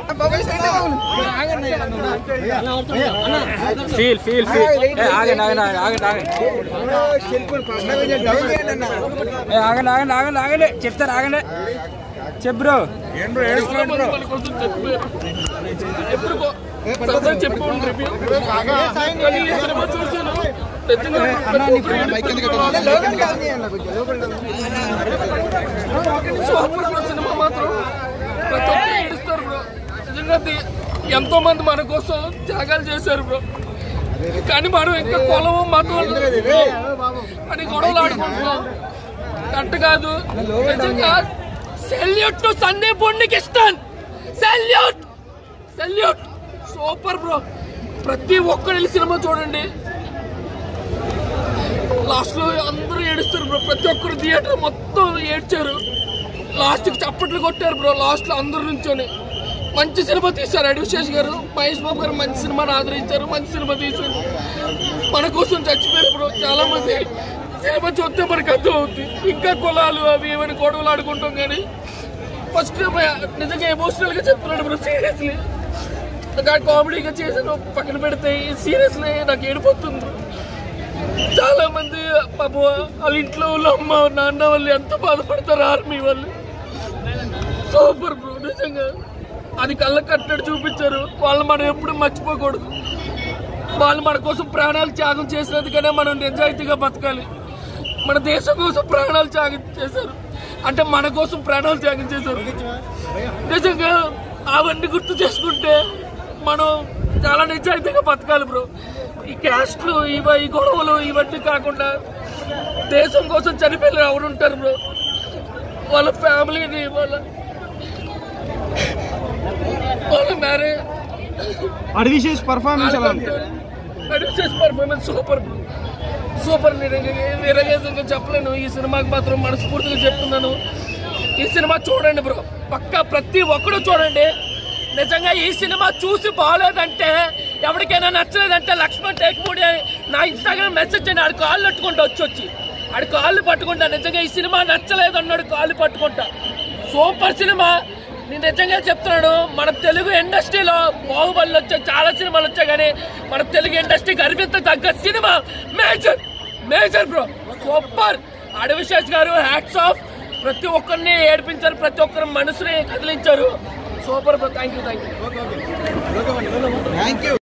Feel feel feel ఆగండి ఆగండి ఆగండి ఆగండి ఏ, ఆగండి ఆగండి ఆగండి ఆగండి చెప్తారు ఆగండి చెప్పు బ్రో మన కోసం చచ్చిపోయారు ఎప్పుడు కో- సరదా చెప్పు రివ్యూ కానీ ఈ సినిమా చూశాను నిజంగా ప్రతి ఒక్కరు సూపర్ బ్రో సినిమా మాత్రం ప్రతి ఒక్కరు ఏడుస్తారు బ్రో నిజంగా ది- ఎంతో మంది మన కోసం త్యాగాలు చేశారు బ్రో కానీ మనం ఇంకా కులం మతం అని గొడవలు ఆడుకుంటున్నాం కరెక్ట్ కాదు నిజంగా సెల్యూట్ టు సందీప్ ఇస్తాన్ సెల్యూట్ సెల్యూట్ సూపర్ బ్రో ప్రతి ఒక్కరు వెళ్ళి సినిమా చూడండి లాస్ట్ లో అందరూ ఏడుస్తారు బ్రో ప్రతి ఒక్కరు థియేటర్ మొత్తం ఏడ్చారు లాస్ట్ కి చప్పట్లు కొట్టారు బ్రో లాస్ట్ లో అందరు నుంచొని మంచి సినిమా తీశారు అడివిశేష్ గారు మహేష్ బాబు గారు మంచి సినిమాని ఆదరించారు మంచి సినిమా తీశారు మన కోసం చచ్చిపోయారు బ్రో చాలా మంది సినిమా చూస్తే మనకు అర్థం అవుతుంది ఇంకా కులాలు అవి ఏమైనా గొడవలు ఆడుకుంటాం కానీ ఫస్ట్ నిజంగా ఎమోషనల్ గా చెప్తున్నాడు బ్రో సీరియస్లీ నాకు కామెడీగా చేసిన పక్కన పెడితే సీరియస్లీ నాకు ఏడిపోతుంది bro. చాలా మంది పాపం వాళ్ళ ఇంట్లో వాళ్ళ అమ్మ నాన్న వాళ్ళు ఎంత బాధపడతారు ఆర్మీ వాళ్ళు సూపర్ బ్రో నిజంగా అది కళ్ళ కట్టడి చూపించారు వాళ్ళు మనం ఎప్పుడు మర్చిపోకూడదు వాళ్ళు మన కోసం ప్రాణాలు త్యాగం చేసినందుకనే మనం నిజాయితీగా బతకాలి మన దేశం కోసం ప్రాణాలు త్యాగం చేశారు అంటే మన కోసం ప్రాణాలు త్యాగం చేశారు నిజంగా అవన్నీ గుర్తు చేసుకుంటే మనం చాలా నిజాయితీగా బతకాలి బ్రో ఈ క్యాస్ట్లు ఇవ ఈ గొడవలు ఇవన్నీ కాకుండా దేశం కోసం చనిపోయిన ఎవరు ఉంటారు బ్రో వాళ్ళ ఫ్యామిలీని వాళ్ళ వాళ్ళ మ్యారేజ్ అడ్విషేష్ పర్ఫార్మెన్స్ ఎలా ఉంది అడ్విషేష్ పర్ఫార్మెన్స్ సూపర్ బ్రో సూపర్ నిరగేతంగా చెప్పలేను ఈ సినిమాకి మాత్రం మనస్ఫూర్తిగా చెప్తున్నాను ఈ సినిమా చూడండి బ్రో పక్కా ప్రతి ఒక్కరు చూడండి నిజంగా ఈ సినిమా చూసి బాగాలేదంటే ఎవరికైనా నచ్చలేదంటే లక్ష్మణ్ టేక్మూడి నా ఇన్స్టాగ్రామ్ మెసేజ్ చేయండి ఆడి కాళ్ళు పట్టుకుంటా వచ్చి వచ్చి ఆడి కాళ్ళు పట్టుకుంటా నిజంగా ఈ సినిమా నచ్చలేదు అన్నాడు కాళ్ళు పట్టుకుంటా సూపర్ సినిమా నేను నిజంగా చెప్తున్నాను మన తెలుగు ఇండస్ట్రీలో బాహుబలి వచ్చాయి చాలా సినిమాలు వచ్చాయి కానీ మన తెలుగు ఇండస్ట్రీ గర్వింత తగ్గ cinema major major bro super Adivi Sesh గారు హ్యాట్స్ ఆఫ్ ప్రతి ఒక్కరిని ఏడిపించారు ప్రతి ఒక్కరి మనసుని కదిలించారు super bro thank you thank you thank you